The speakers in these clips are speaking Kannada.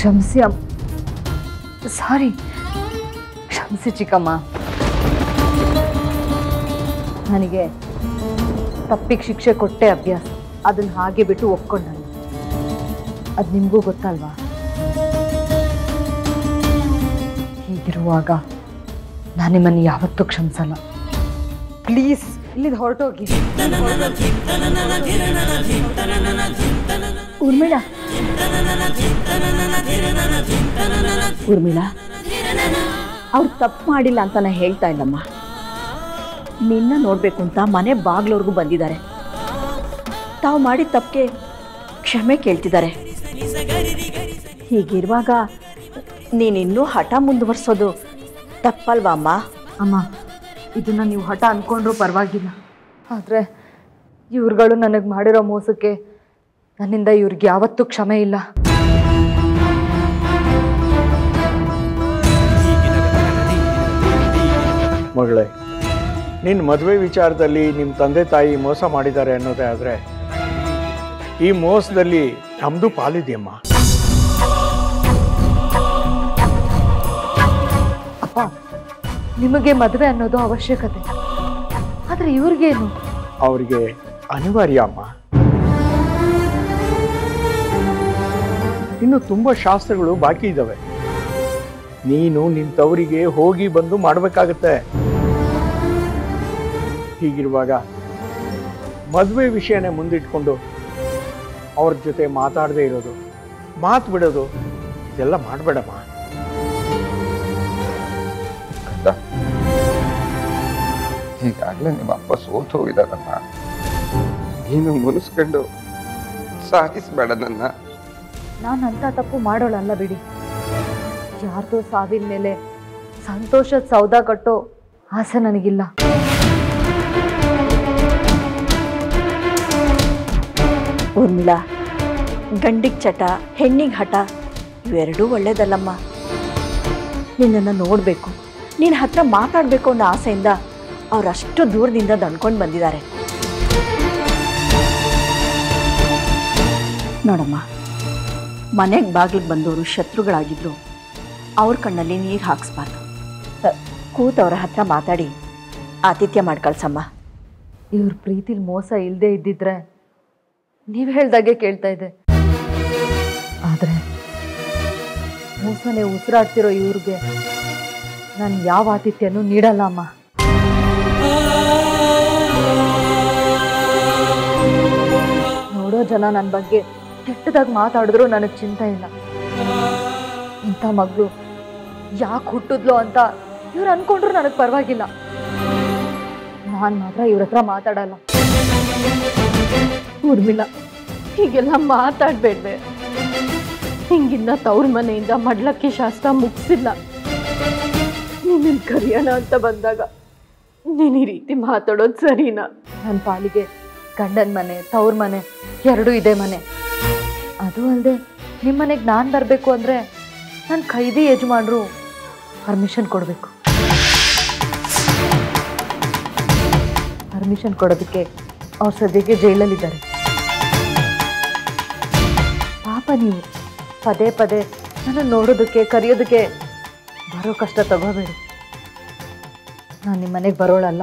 ಕ್ಷಮಿಸಿ ಅಮ್ ಸಾರಿ ಕ್ಷಮಿಸಿ ಚಿಕ್ಕಮ್ಮ ನನಗೆ ತಪ್ಪಿಗೆ ಶಿಕ್ಷೆ ಕೊಟ್ಟೆ ಅಭ್ಯಾಸ ಅದನ್ನ ಹಾಗೆ ಬಿಟ್ಟು ಒಪ್ಕೊಂಡೆ ನಾನು ಅದು ನಿಮಗೂ ಗೊತ್ತಲ್ವಾ ಹೀಗಿರುವಾಗ ನಾನು ನಿಮ್ಮನ್ನು ಯಾವತ್ತೂ ಕ್ಷಮಿಸಲ್ಲ ಪ್ಲೀಸ್ ಇಲ್ಲಿಂದ ಹೊರಟೋಗಿ ಊರ್ಮಿಳಾ ಊರ್ಮಿಳಾ ಅವ್ರು ತಪ್ಪು ಮಾಡಿಲ್ಲ ಅಂತ ನಾ ಹೇಳ್ತಾ ಇಲ್ಲಮ್ಮ ನಿನ್ನ ನೋಡ್ಬೇಕು ಅಂತ ಮನೆ ಬಾಗ್ಲವ್ರಿಗೂ ಬಂದಿದ್ದಾರೆ ತಾವು ಮಾಡಿದ ತಪ್ಪಿಗೆ ಕ್ಷಮೆ ಕೇಳ್ತಿದ್ದಾರೆ ಹೀಗಿರುವಾಗ ನೀನಿನ್ನೂ ಹಠ ಮುಂದುವರ್ಸೋದು ತಪ್ಪಲ್ವಾ ಅಮ್ಮ ಅಮ್ಮ ಇದನ್ನ ನೀವು ಹಠ ಅಂದ್ಕೊಂಡ್ರೂ ಪರವಾಗಿಲ್ಲ ಆದರೆ ಇವ್ರುಗಳು ನನಗೆ ಮಾಡಿರೋ ಮೋಸಕ್ಕೆ ನನ್ನಿಂದ ಇವ್ರಿಗೆ ಯಾವತ್ತೂ ಕ್ಷಮೆ ಇಲ್ಲ ಮಗಳೇ ನಿನ್ನ ಮದುವೆ ವಿಚಾರದಲ್ಲಿ ನಿಮ್ಮ ತಂದೆ ತಾಯಿ ಮೋಸ ಮಾಡಿದ್ದಾರೆ ಅನ್ನೋದೇ ಆದರೆ ಈ ಮೋಸದಲ್ಲಿ ನಮ್ಮದು ಪಾಲಿದೆಯಮ್ಮ ಅಪ್ಪ ನಿಮಗೆ ಮದುವೆ ಅನ್ನೋದು ಅವಶ್ಯಕತೆ ಆದರೆ ಇವ್ರಿಗೇನು ಅವರಿಗೆ ಅನಿವಾರ್ಯ ಅಮ್ಮ ಇನ್ನು ತುಂಬ ಶಾಸ್ತ್ರಗಳು ಬಾಕಿ ಇದ್ದಾವೆ ನೀನು ನಿನ್ನ ತವರಿಗೆ ಹೋಗಿ ಬಂದು ಮಾಡಬೇಕಾಗತ್ತೆ ಹೀಗಿರುವಾಗ ಮದುವೆ ವಿಷಯನೇ ಮುಂದಿಟ್ಕೊಂಡು ಅವ್ರ ಜೊತೆ ಮಾತಾಡದೇ ಇರೋದು ಮಾತು ಬಿಡೋದು ಇದೆಲ್ಲ ಮಾಡಬೇಡಮ್ಮ ಕಂದ ಈಗಾಗಲೇ ನಿಮ್ಮ ಅಪ್ಪ ಸೋತು ಹೋಗಿದಾರಮ್ಮ ನೀನು ಮುನಿಸ್ಕೊಂಡು ಸಾಧಿಸ್ಬೇಡ ನನ್ನ ನಾನು ಅಂಥ ತಪ್ಪು ಮಾಡೋಳಲ್ಲ ಬಿಡಿ ಯಾರ್ದೋ ಸಾವಿನ ಮೇಲೆ ಸಂತೋಷದ ಸೌದ ಕಟ್ಟೋ ಆಸೆ ನನಗಿಲ್ಲ ಊರ್ಮಿಳಾ ಗಂಡಿಗೆ ಚಟ ಹೆಣ್ಣಿಗೆ ಹಠ ಇವೆರಡೂ ಒಳ್ಳೇದಲ್ಲಮ್ಮ ನಿನ್ನನ್ನು ನೋಡಬೇಕು ನಿನ್ನ ಹತ್ರ ಮಾತಾಡಬೇಕು ಅನ್ನೋ ಆಸೆಯಿಂದ ಅವರಷ್ಟು ದೂರದಿಂದ ದಣ್ಕೊಂಡು ಬಂದಿದ್ದಾರೆ ನೋಡಮ್ಮ ಮನೆಗೆ ಬಾಗಿಲಿಗೆ ಬಂದವರು ಶತ್ರುಗಳಾಗಿದ್ರು ಅವ್ರ ಕಣ್ಣಲ್ಲಿ ನೀರು ಹಾಕ್ಸ್ಬಾರ್ದು ಕೂತವ್ರ ಹತ್ರ ಮಾತಾಡಿ ಆತಿಥ್ಯ ಮಾಡ್ಕಳ್ಸಮ್ಮ ಇವ್ರ ಪ್ರೀತಿಲಿ ಮೋಸ ಇಲ್ಲದೆ ಇದ್ದಿದ್ರೆ ನೀವು ಹೇಳ್ದಾಗೆ ಕೇಳ್ತಾ ಇದ್ದೆ ಆದರೆ ಮೋಸನೇ ಉಸಿರಾಡ್ತಿರೋ ಇವ್ರಿಗೆ ನಾನು ಯಾವ ಆತಿಥ್ಯನೂ ನೀಡಲ್ಲ ಅಮ್ಮ ನೋಡೋ ಜನ ನನ್ನ ಬಗ್ಗೆ ಕೆಟ್ಟದಾಗಿ ಮಾತಾಡಿದ್ರು ನನಗೆ ಚಿಂತೆ ಇಲ್ಲ ಇಂಥ ಮಗಳು ಯಾಕೆ ಹುಟ್ಟಿದ್ಲು ಅಂತ ಇವ್ರು ಅನ್ಕೊಂಡ್ರು ನನಗೆ ಪರವಾಗಿಲ್ಲ ನಾನು ಮಾತ್ರ ಇವ್ರ ಹತ್ರ ಮಾತಾಡಲ್ಲ ಊರ್ಮಿಳ ಹೀಗೆಲ್ಲ ಮಾತಾಡ್ಬೇಡ್ವೆ ಹಿಂಗಿನ್ನ ತವ್ರ ಮನೆಯಿಂದ ಮಡ್ಲಕ್ಕಿ ಶಾಸ್ತ್ರ ಮುಗಿಸಿಲ್ಲ ನಿನ್ನ ಕರಿಯೋಣ ಅಂತ ಬಂದಾಗ ನೀನು ಈ ರೀತಿ ಮಾತಾಡೋದು ಸರಿನಾ ನನ್ನ ಪಾಲಿಗೆ ಗಂಡನ ಮನೆ ತವ್ರ ಮನೆ ಎರಡೂ ಇದೆ ಮನೆ ಅದು ಅಲ್ಲದೆ ನಿಮ್ಮ ಮನೆಗೆ ನಾನು ಬರಬೇಕು ಅಂದರೆ ನನ್ನ ಖೈದಿ ಯಜಮಾನ್ರು ಪರ್ಮಿಷನ್ ಕೊಡಬೇಕು ಪರ್ಮಿಷನ್ ಕೊಡೋದಕ್ಕೆ ಅವ್ರು ಸದ್ಯಕ್ಕೆ ಜೈಲಲ್ಲಿದ್ದಾರೆ ಪಾಪ ನೀವು ಪದೇ ಪದೇ ನನ್ನ ನೋಡೋದಕ್ಕೆ ಕರೆಯೋದಕ್ಕೆ ಬರೋ ಕಷ್ಟ ತಗೋಬೇಡಿ ನಾನು ನಿಮ್ಮ ಮನೆಗೆ ಬರೋಳಲ್ಲ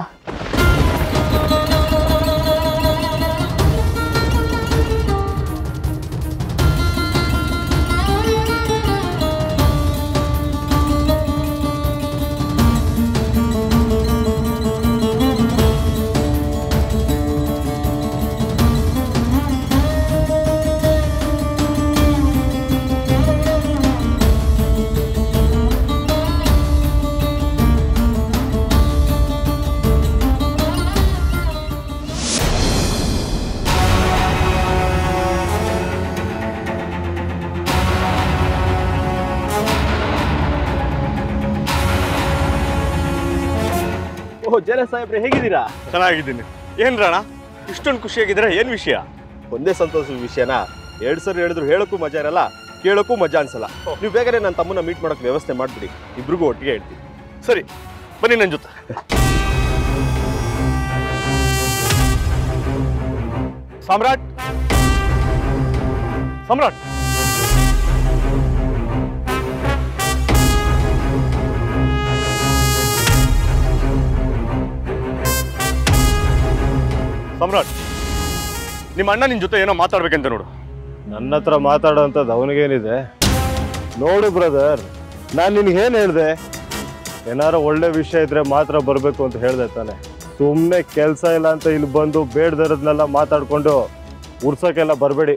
ಓಹ್ ಜನ ಸಾಹೇಬ್ರೆ ಹೇಗಿದ್ದೀರಾ ಚೆನ್ನಾಗಿದ್ದೀನಿ ಏನ್ ರಾಣ ಇಷ್ಟೊಂದು ಖುಷಿಯಾಗಿದ್ರೆ ಏನ್ ವಿಷಯ ಒಂದೇ ಸಂತೋಷದ ವಿಷಯನ ಎರಡು ಸರಿ ಹೇಳಿದ್ರು ಹೇಳಕ್ಕೂ ಮಜಾ ಇರಲ್ಲ ಕೇಳೋಕ್ಕೂ ಮಜಾ ಅನ್ಸಲ್ಲ ನೀವು ಬೇಗನೆ ನನ್ನ ತಮ್ಮನ ಮೀಟ್ ಮಾಡೋಕೆ ವ್ಯವಸ್ಥೆ ಮಾಡ್ಬಿಡಿ ಇಬ್ರಿಗೂ ಒಟ್ಟಿಗೆ ಹೇಳ್ತೀನಿ ಸರಿ ಬನ್ನಿ ನನ್ನ ಜೊತೆ ಸಾಮ್ರಾಟ್ ಸಾಮ್ರಾಟ್ ಸಮ್ರಾಟ್ ನಿಮ್ಮ ಅಣ್ಣ ನಿನ್ ಜೊತೆ ಏನೋ ಮಾತಾಡ್ಬೇಕಂತ ನೋಡು ನನ್ನ ಹತ್ರ ಮಾತಾಡೋಂಥದ್ದು ಅವನಿಗೇನಿದೆ ನೋಡು ಬ್ರದರ್ ನಾನು ನಿನ್ಗೇನು ಹೇಳಿದೆ ಏನಾರ ಒಳ್ಳೆ ವಿಷಯ ಇದ್ರೆ ಮಾತ್ರ ಬರಬೇಕು ಅಂತ ಹೇಳ್ದೆ ತಾನೆ ಸುಮ್ಮನೆ ಕೆಲಸ ಇಲ್ಲ ಅಂತ ಇಲ್ಲಿ ಬಂದು ಬೇಡದಿರೋದ್ನೆಲ್ಲ ಮಾತಾಡ್ಕೊಂಡು ಉರ್ಸೋಕ್ಕೆಲ್ಲ ಬರಬೇಡಿ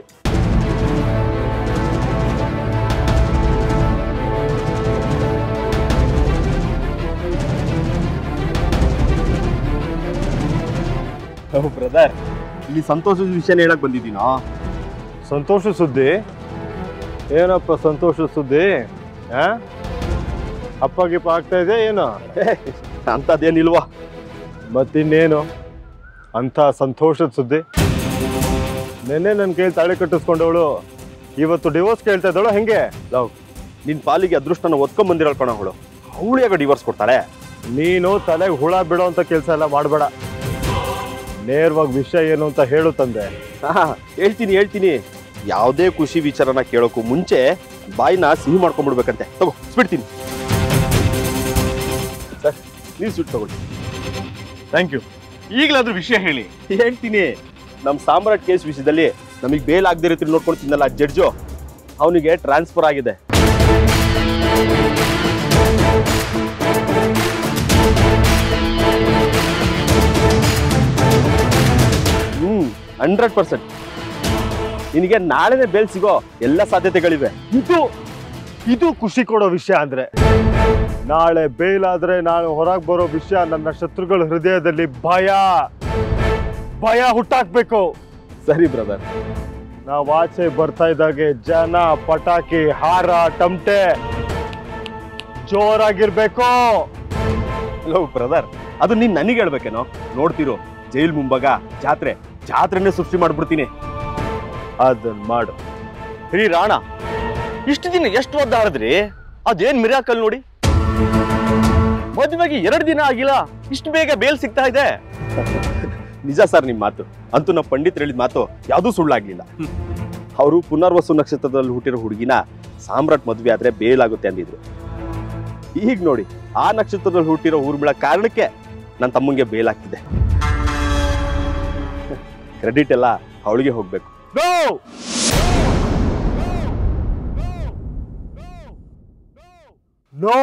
ಬ್ರದರ್ ಇಲ್ಲಿ ಸಂತೋಷದ ವಿಷಯನ ಹೇಳಕ್ ಬಂದಿದ್ದೀನೋ ಸಂತೋಷ ಸುದ್ದಿ ಏನಪ್ಪ ಸಂತೋಷ ಸುದ್ದಿ ಆ ಅಪ್ಪ ಗಿಪ್ಪ ಆಗ್ತಾ ಇದೆ ಏನು ಅಂಥದ್ದೇನಿಲ್ವಾ ಮತ್ತಿನ್ನೇನು ಅಂಥ ಸಂತೋಷದ ಸುದ್ದಿ ನೆನ್ನೆ ನನ್ನ ಕೈಲಿ ತಾಳಿ ಕಟ್ಟಿಸ್ಕೊಂಡವಳು ಇವತ್ತು ಡಿವೋರ್ಸ್ ಕೇಳ್ತಾ ಇದ್ದವಳು ಹೆಂಗೆ ಲವ್ ನಿನ್ ಪಾಲಿಗೆ ಅದೃಷ್ಟನ ಒತ್ಕೊಂಡ್ ಬಂದಿರಲ್ ಕಣ ಅವಳು ಅವಳು ಯಾಕೆ ಡಿವೋರ್ಸ್ ಕೊಡ್ತಾಳೆ ನೀನು ತಲೆಗೆ ಹುಳ ಬಿಡೋ ಅಂತ ಕೆಲಸ ಎಲ್ಲ ಮಾಡಬೇಡ ನೇರವಾಗಿ ವಿಷಯ ಏನು ಅಂತ ಹೇಳು ತಂದೆ ಹಾ ಹೇಳ್ತೀನಿ ಹೇಳ್ತೀನಿ ಯಾವುದೇ ಖುಷಿ ವಿಚಾರನ ಕೇಳೋಕ್ಕೂ ಮುಂಚೆ ಬಾಯಿನ ಸಿಹಿ ಮಾಡ್ಕೊಂಡ್ಬಿಡ್ಬೇಕಂತೆ ತಗೋ ಸ್ಬಿಡ್ತೀನಿ ಸರ್ ನೀವು ಸ್ವೀಟ್ ತಗೊಳ್ಳಿ ಥ್ಯಾಂಕ್ ಯು ಈಗಲಾದ್ರೂ ವಿಷಯ ಹೇಳಿ ಹೇಳ್ತೀನಿ ನಮ್ಮ ಸಾಮ್ರಾಟ್ ಕೇಸ್ ವಿಷಯದಲ್ಲಿ ನಮಗೆ ಬೇಲ್ ಆಗದೆ ರೀತಿ ನೋಡ್ಕೊಂಡು ತಿನ್ನಲ್ಲ ಜಡ್ಜು ಅವನಿಗೆ ಟ್ರಾನ್ಸ್ಫರ್ ಆಗಿದೆ ಹ್ಮ್ ಹಂಡ್ರೆಡ್ ಪರ್ಸೆಂಟ್ ನಿನಗೆ ನಾಳೆನೇ ಬೇಲ್ ಸಿಗೋ ಎಲ್ಲ ಸಾಧ್ಯತೆಗಳಿವೆ ಇದು ಇದು ಖುಷಿ ಕೊಡೋ ವಿಷಯ ಅಂದ್ರೆ ನಾಳೆ ಬೇಲಾದ್ರೆ ನಾನು ಹೊರಗೆ ಬರೋ ವಿಷಯ ನನ್ನ ಶತ್ರುಗಳ ಹೃದಯದಲ್ಲಿ ಭಯ ಭಯ ಹುಟ್ಟಾಕ್ಬೇಕು ಸರಿ ಬ್ರದರ್ ನಾವು ಆಚೆ ಬರ್ತಾ ಇದ್ದಾಗೆ ಜನ ಪಟಾಕಿ ಹಾರ ಟಮಟೆ ಜೋರಾಗಿರ್ಬೇಕು ಹಲೋ ಬ್ರದರ್ ಅದು ನೀನ್ ನನಗೆ ಹೇಳ್ಬೇಕೇನೋ ನೋಡ್ತಿರೋ ಜೈಲ್ ಮುಂಭಾಗ ಜಾತ್ರೆ ಜಾತ್ರೆನೇ ಸೃಷ್ಟಿ ಮಾಡ್ಬಿಡ್ತೀನಿ ಅದನ್ನ ಮಾಡು ರೀ ರಾಣ ಇಷ್ಟು ದಿನ ಎಷ್ಟು ಒದ್ದಾಡಿದ್ರಿ ಅದೇನ್ ಮಿರಾಕಲ್ ನೋಡಿ ಮದುವೆಗೆ ಎರಡು ದಿನ ಆಗಿಲ್ಲ ಇಷ್ಟು ಬೇಗ ಬೇಲ್ ಸಿಗ್ತಾ ಇದೆ ನಿಜ ಸರ್ ನಿಮ್ ಮಾತು ಅಂತೂ ನಮ್ಮ ಪಂಡಿತ್ ಹೇಳಿದ ಮಾತು ಯಾವುದೂ ಸುಳ್ಳಾಗ್ಲಿಲ್ಲ ಅವರು ಪುನರ್ವಸು ನಕ್ಷತ್ರದಲ್ಲಿ ಹುಟ್ಟಿರೋ ಹುಡುಗಿನ ಸಾಮ್ರಾಟ್ ಮದುವೆ ಆದ್ರೆ ಬೇಲಾಗುತ್ತೆ ಅಂದಿದ್ರು ಈಗ ನೋಡಿ ಆ ನಕ್ಷತ್ರದಲ್ಲಿ ಹುಟ್ಟಿರೋ ಊರ್ಮಿಳ ಕಾರಣಕ್ಕೆ ನನ್ನ ತಮ್ಮಂಗೆ ಬೇಲಾಗ್ತಿದೆ ಕ್ರೆಡಿಟ್ ಎಲ್ಲ ಅವಳಿಗೆ ಹೋಗ್ಬೇಕು ನೋ ನೋ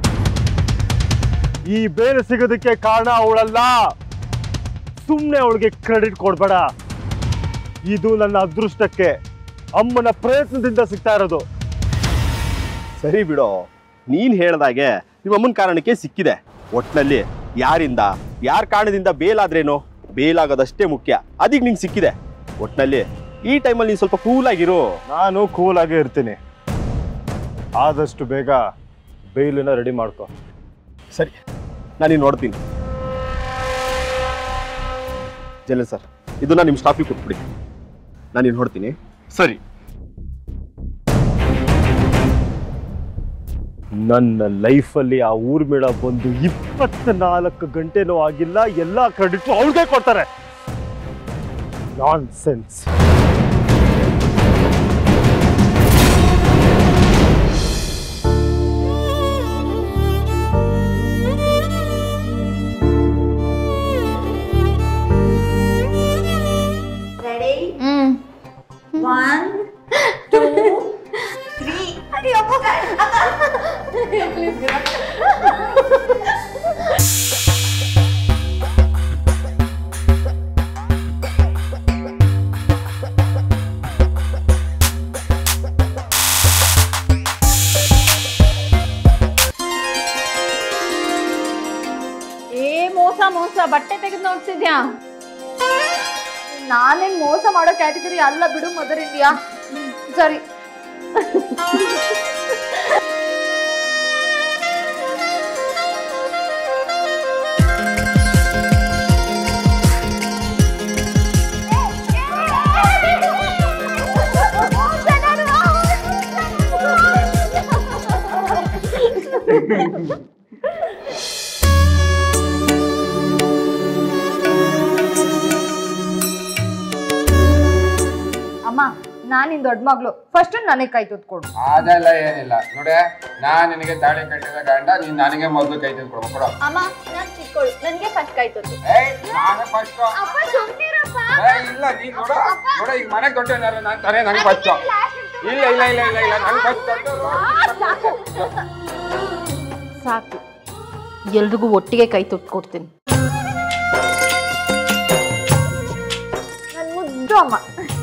ಈ ಬೇರೆ ಸಿಗೋದಕ್ಕೆ ಕಾರಣ ಅವಳಲ್ಲ ಸುಮ್ಮನೆ ಅವಳಿಗೆ ಕ್ರೆಡಿಟ್ ಕೊಡ್ಬೇಡ ಇದು ನನ್ನ ಅದೃಷ್ಟಕ್ಕೆ ಅಮ್ಮನ ಪ್ರಯತ್ನದಿಂದ ಸಿಗ್ತಾ ಇರೋದು ಸರಿ ಬಿಡೋ ನೀನ್ ಹೇಳ್ದಾಗೆ ನಿಮ್ಮ ಅಮ್ಮನ ಕಾರಣಕ್ಕೆ ಸಿಕ್ಕಿದೆ ಒಟ್ನಲ್ಲಿ ಯಾರಿಂದ ಯಾರ ಕಾರಣದಿಂದ ಬೇಲಾದ್ರೇನು ಬೇಲಾಗೋದಷ್ಟೇ ಮುಖ್ಯ ಅದೀಗ ನಿಂಗೆ ಸಿಕ್ಕಿದೆ ಒಟ್ನಲ್ಲಿ ಈ ಟೈಮಲ್ಲಿ ನೀನು ಸ್ವಲ್ಪ ಕೂಲ್ ಆಗಿರು ನಾನು ಕೂಲ್ ಆಗೇ ಇರ್ತೀನಿ ಆದಷ್ಟು ಬೇಗ ಬೇಲಿನ ರೆಡಿ ಮಾಡ್ಕೊ ಸರಿ ನಾನು ನೋಡ್ತೀನಿ ಜಲ ಸರ್ ಇದನ್ನ ನಿಮ್ಮ ಸ್ಟಾಫಿಗೆ ಕೊಟ್ಬಿಡಿ ನಾನು ನೋಡ್ತೀನಿ ಸರಿ ನನ್ನ ಲೈಫಲ್ಲಿ ಆ ಊರ್ಮಿಳ ಬಂದು ಇಪ್ಪತ್ನಾಲ್ಕು ಗಂಟೆನೂ ಆಗಿಲ್ಲ ಎಲ್ಲ ಕ್ರೆಡಿಟ್ ಅವ್ಳಿಗೆ ಕೊಡ್ತಾರೆ nonsense Ready? One, two, three. Ayo, bukan. ಏ ಮೋಸ ಮೋಸ ಬಟ್ಟೆ ತೆಗೆದು ನೋಡ್ತಿದ್ಯಾ ನಾನೇನ್ ಮೋಸ ಮಾಡೋ ಕ್ಯಾಟಗರಿ ಅಲ್ಲ ಬಿಡು ಮದರ್ ಇಂಡಿಯಾ ಸರಿ ಅಮ್ಮ ನಾನ್ ನಿನ್ ದೊಡ್ಡ ಮಗಳು ಫಸ್ಟ್ ನನಗೆ ಕೈ ತುತ್ತು ಕೊಡು ಅದೆಲ್ಲ ಏನಿಲ್ಲ ನೋಡಿ ನಾನ್ ನಿನಗೆ ತಾಳಿ ಕಟ್ಟಿದ ಗಂಡ ನೀನ್ ನನಗೆ ಮೊದಲು ಕೈ ತೆಗೆದು ಕೊಡು ಕೊಡು ಅಮ್ಮ ನಾನ್ ಚಿಕ್ಕೋಳು ನನ್ಗೆ ಫಸ್ಟ್ ಕೈ ತೊಟ್ಟು ಏಯ್ ನಾನು ಫಸ್ಟ್ ಅಪ್ಪ ಸುಮ್ನಿರಪ್ಪ ಏ, ಇಲ್ಲ ನೀನ್ ನೋಡ ನೋಡ ಈಗ ಮನೆಗೆ ದೊಡ್ಡವನಾರು ನಾನು ತಾನೇ ನಂಗೆ ಫಸ್ಟ್ ಇಲ್ಲ ಇಲ್ಲ ಇಲ್ಲ ಇಲ್ಲ ಇಲ್ಲ ನಂಗೆ ಫಸ್ಟ್ ಸಾಕು ಎಲ್ರಿಗೂ ಒಟ್ಟಿಗೆ ಕೈ ತುಟ್ಟು ಕೊಡ್ತೀನಿ ನನ್ ಮುದ್ದು ಅಮ್ಮ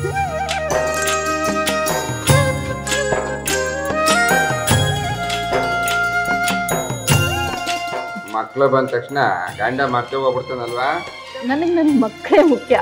ಮಕ್ಳು ಬಂದ ತಕ್ಷಣ ಗಂಡ ಮತ್ತೆ ಹೋಗ್ಬಿಡ್ತಾನಲ್ವಾ ನನಗೆ ನನ್ನ ಮಕ್ಕಳೇ ಮುಖ್ಯ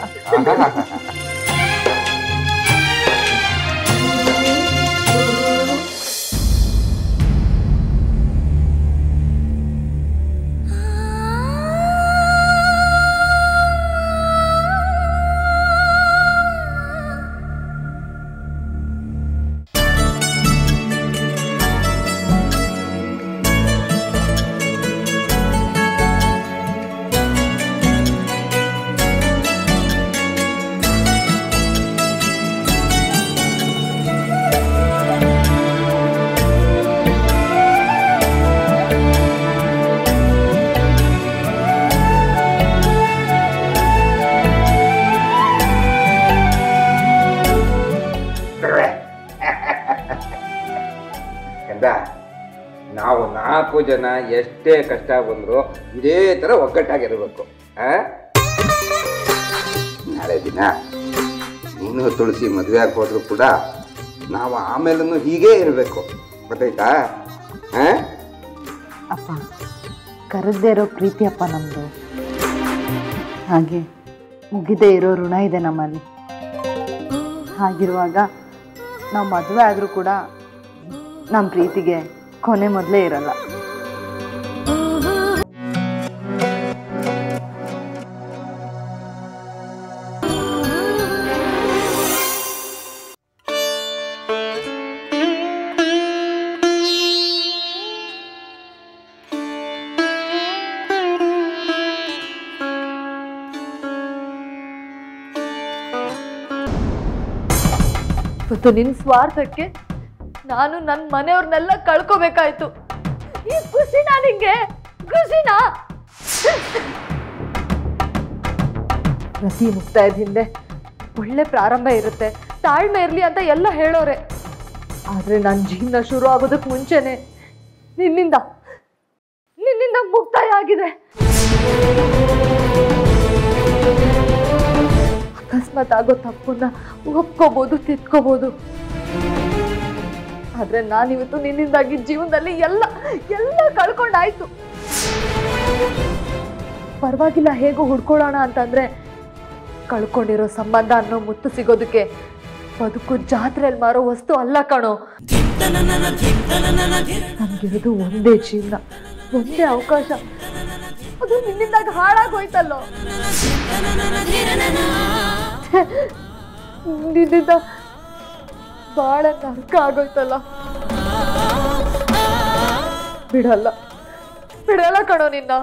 ಕಂದ ನಾವು ನಾಲ್ಕು ಜನ ಎಷ್ಟೇ ಕಷ್ಟ ಬಂದ್ರು ಇದೇ ತರ ಒಗ್ಗಟ್ಟಾಗಿರ್ಬೇಕು ಆ? ನಾಳೆ ದಿನ ನೀನು ತುಳಸಿ ಮದುವೆ ಹಾಕೋದ್ರು ಕೂಡ ನಾವು ಆಮೇಲೂ ಹೀಗೇ ಇರಬೇಕು ಗೊತ್ತಾಯ್ತಾ ಆ? ಅಪ್ಪ ಕರೆದೇ ಇರೋ ಪ್ರೀತಿ ಅಪ್ಪ ನಮ್ಮದು ಹಾಗೆ ಮುಗಿದೇ ಇರೋ ಋಣ ಇದೆ ನಮ್ಮಲ್ಲಿ ಹಾಗಿರುವಾಗ ನಾವು ಮದುವೆ ಆದರೂ ಕೂಡ ನಮ್ಮ ಪ್ರೀತಿಗೆ ಕೊನೆ ಮೊದಲೇ ಇರಲ್ಲ ಇವತ್ತು ನಿನ್ನ ಸ್ವಾರ್ಥಕ್ಕೆ ನಾನು ನನ್ನ ಮನೆಯವ್ರನ್ನೆಲ್ಲ ಕಳ್ಕೋಬೇಕಾಯ್ತು ಈ ಖುಷಿನಾ ನಿಂಗೆ ಖುಷಿನಾ ಪ್ರತಿ ಮುಕ್ತಾಯದ ಹಿಂದೆ ಒಳ್ಳೆ ಪ್ರಾರಂಭ ಇರುತ್ತೆ ತಾಳ್ಮೆ ಇರಲಿ ಅಂತ ಎಲ್ಲ ಹೇಳೋರೆ ಆದ್ರೆ ನನ್ನ ಜೀವನ ಶುರು ಆಗೋದಕ್ಕೆ ಮುಂಚೆನೆ ನಿನ್ನಿಂದ ನಿನ್ನಿಂದ ಮುಕ್ತಾಯ ಆಗಿದೆ ಅಕಸ್ಮಾತ್ ಆಗೋ ತಪ್ಪನ್ನ ಒಪ್ಕೋಬೋದು ತಿದ್ಕೋಬೋದು ಆದ್ರೆ ನಾನಿವತ್ತು ನಿನ್ನಿಂದಾಗಿ ಜೀವನದಲ್ಲಿ ಎಲ್ಲ ಎಲ್ಲ ಕಳ್ಕೊಂಡಾಯ್ತು ಪರವಾಗಿಲ್ಲ ಹೇಗೋ ಹುಡ್ಕೊಳ್ಳೋಣ ಅಂತಂದ್ರೆ ಕಳ್ಕೊಂಡಿರೋ ಸಂಬಂಧ ಅನ್ನೋ ಮುತ್ತು ಸಿಗೋದಕ್ಕೆ ಬದುಕು ಜಾತ್ರೆಯಲ್ಲಿ ಮಾರೋ ವಸ್ತು ಅಲ್ಲ ಕಣೋ ನಮ್ಗಿರೋದು ಒಂದೇ ಜೀವನ ಒಂದೇ ಅವಕಾಶ ಅದು ನಿನ್ನಿಂದಾಗ ಹಾಳಾಗೋಯ್ತಲ್ಲೋ ನಿನ್ನಿಂದ ಬಾಳ ನರ್ಕ ಆಗೋಯ್ತಲ್ಲ ಬಿಡಲ್ಲ ಬಿಡಲ್ಲ ಕಣೋ ನಿನ್ನ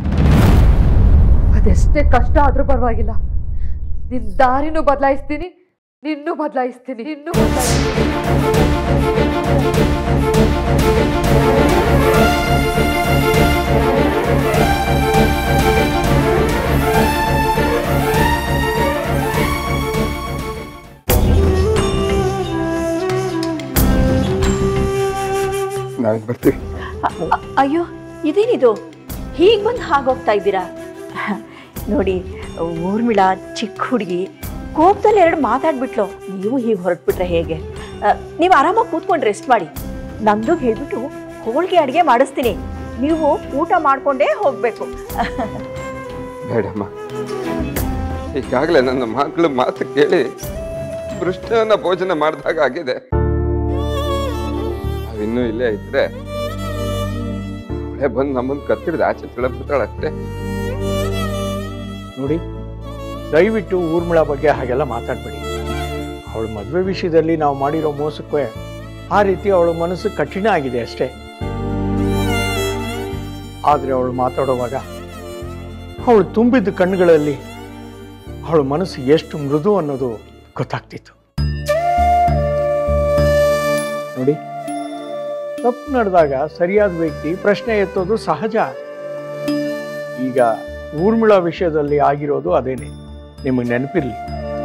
ಅದೆಷ್ಟೇ ಕಷ್ಟ ಆದ್ರೂ ಪರವಾಗಿಲ್ಲ ನಿನ್ ದಾರಿನೂ ಬದಲಾಯಿಸ್ತೀನಿ ನಿನ್ನೂ ಬದಲಾಯಿಸ್ತೀನಿ ಇನ್ನೂ ಬದಲಾಯಿಸ್ತೀನಿ ನಾಳೆ ಬರ್ತೀವಿ ಅಯ್ಯೋ ಇದೇನಿದು ಹೀಗೆ ಬಂದು ಹಾಗೋಗ್ತಾ ಇದ್ದೀರಾ ನೋಡಿ ಊರ್ಮಿಳಾ ಚಿಕ್ಕ ಹುಡುಗಿ ಕೋಪದಲ್ಲಿ ಎರಡು ಮಾತಾಡ್ಬಿಟ್ಲು ನೀವು ಹೀಗೆ ಹೊರಟ್ಬಿಟ್ರೆ ಹೇಗೆ ಆ, ನೀವು ಆರಾಮಾಗಿ ಕೂತ್ಕೊಂಡು ರೆಸ್ಟ್ ಮಾಡಿ ನಮ್ದು ಹೇಳ್ಬಿಟ್ಟು ಹೋಳಿಗೆ ಅಡುಗೆ ಮಾಡಿಸ್ತೀನಿ ನೀವು ಊಟ ಮಾಡ್ಕೊಂಡೇ ಹೋಗಬೇಕು ಬೇಡಮ್ಮ ಈಗಾಗಲೇ ನನ್ನ ಮಕ್ಕಳು ಮಾತು ಕೇಳಿ ಮೃಷ್ಟನ ಭೋಜನ ಮಾಡಿದಾಗ ಆಗಿದೆ ನಾವಿನ್ನೂ ಇಲ್ಲೇ ಇದ್ರೆ ಅವಳೇ ಬಂದು ನಮ್ಮನ್ನು ಕತ್ತಿಡ್ದು ಆಚೆ ತಿಳಬಿಡ್ತಾಳೆ ಅಷ್ಟೇ ನೋಡಿ ದಯವಿಟ್ಟು ಊರ್ಮಿಳ ಬಗ್ಗೆ ಹಾಗೆಲ್ಲ ಮಾತಾಡಬೇಡಿ ಅವಳ ಮದುವೆ ವಿಷಯದಲ್ಲಿ ನಾವು ಮಾಡಿರೋ ಮೋಸಕ್ಕೆ ಆ ರೀತಿ ಅವಳ ಮನಸ್ಸು ಕಠಿಣ ಆಗಿದೆ ಅಷ್ಟೇ ಆದರೆ ಅವಳು ಮಾತಾಡುವಾಗ ಅವಳು ತುಂಬಿದ್ದ ಕಣ್ಣುಗಳಲ್ಲಿ ಅವಳ ಮನಸ್ಸು ಎಷ್ಟು ಮೃದು ಅನ್ನೋದು ಗೊತ್ತಾಗ್ತಿತ್ತು ನೋಡಿ ತಪ್ಪು ನಡೆದಾಗ ಸರಿಯಾದ ವ್ಯಕ್ತಿ ಪ್ರಶ್ನೆ ಎತ್ತೋದು ಸಹಜ ಈಗ ಊರ್ಮಿಳಾ ವಿಷಯದಲ್ಲಿ ಆಗಿರೋದು ಅದೇನೆ ನಿಮಗೆ ನೆನಪಿರಲಿ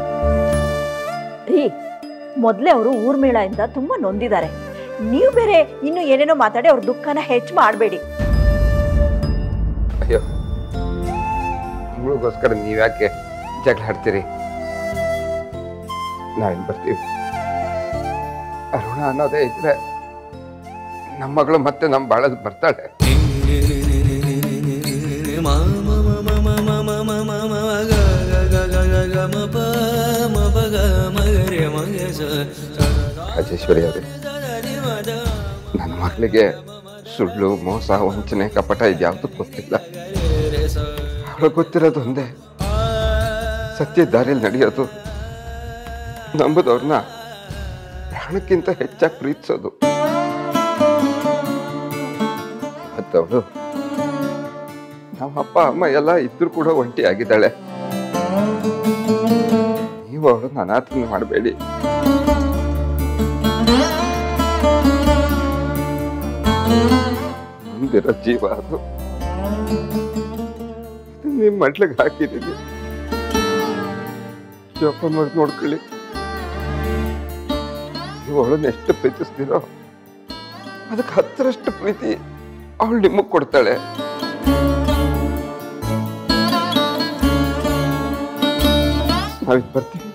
ರೀ ಮೊದಲೇ ಅವರು ಊರ್ಮೇಳದಿಂದ ತುಂಬಾ ನೊಂದಿದ್ದಾರೆ ನೀವು ಬೇರೆ ಇನ್ನು ಏನೇನೋ ಮಾತಾಡಿ ಅವ್ರ ದುಃಖನ ಹೆಚ್ಚು ಮಾಡಬೇಡಿ ಅಯ್ಯೋ ಅವಳಿಗೋಸ್ಕರ ನೀವ್ಯಾಕೆ ಜಗಳ ಆಡ್ತೀರಿ ನಾವಿನ್ ಬರ್ತೀವಿ ಅರುಣ ಅನ್ನೋದೇ ಇದ್ರೆ ನಮ್ಮ ಮಗಳು ಮತ್ತೆ ನಮ್ಮ ಬಾಳದ್ ಬರ್ತಾಳೆ ರಾಜೇಶ್ವರಿ ಅವರೇ ನನ್ನ ಮಗಳಿಗೆ ಸುಳ್ಳು ಮೋಸ ವಂಚನೆ ಕಪಟ ಇದ್ಯಾವುದು ಗೊತ್ತಿಲ್ಲ ಅವಳು ಗೊತ್ತಿರೋದು ಒಂದೇ ಸತ್ಯ ದಾರಿಯಲ್ಲಿ ನಡೆಯೋದು ನಂಬುದವ್ರನ್ನ ಪ್ರಾಣಕ್ಕಿಂತ ಹೆಚ್ಚಾಗಿ ಪ್ರೀತಿಸೋದು ಮತ್ತವಳು ನಮ್ಮ ಅಪ್ಪ ಅಮ್ಮ ಎಲ್ಲ ಇದ್ರು ಕೂಡ ಒಂಟಿ ಆಗಿದ್ದಾಳೆ ನೀವು ಅವಳನ್ನ ಅನಾಥನ ಮಾಡಬೇಡಿ ಮುಂದಿರೋ ಜೀವ ಅದು ನಿಮ್ಮ ಮಟ್ಲಿಗೆ ಹಾಕಿದ್ದೀನಿ ಜೋಪ ಮಾಡಿ ನೋಡ್ಕೊಳ್ಳಿ ನೀವು ಅವಳನ್ನ ಎಷ್ಟು ಪ್ರೀತಿಸ್ತೀರೋ ಅದಕ್ಕೆ ಹತ್ತರಷ್ಟು ಪ್ರೀತಿ ಅವಳು ನಿಮಗೆ ಕೊಡ್ತಾಳೆ ನಾವಿದ್ ಬರ್ತೀವಿ